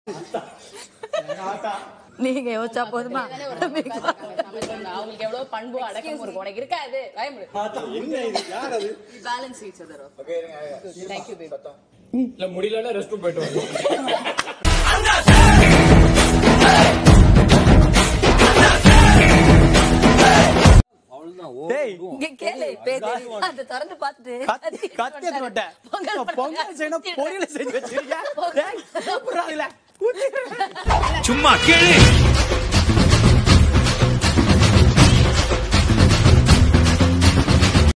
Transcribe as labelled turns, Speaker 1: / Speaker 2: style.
Speaker 1: நீங்க யோசிச்சா போதுமா
Speaker 2: அவங்களுக்கு எவ்வளவு பண்பு அடக்கம் இருக்கும் உனக்கு இருக்காது பயமுடு
Speaker 3: என்ன இது யார் அது
Speaker 2: balance each other thank you baby
Speaker 4: இல்ல முடியலன்னா ரெஸ்ட் ரூம் போயிட்டு வாங்க
Speaker 3: டேய்
Speaker 1: இங்க கேளு பேசி அந்த திறந்து பார்த்துட்டு
Speaker 3: கத்தி கத்தி எடுத்து விட்டேன் பொங்கல் செய்யணும் பொரியல் செஞ்சு வச்சிருக்கேன் டேய், சாப்பிடுறாங்களே.
Speaker 5: சும்மா கேளு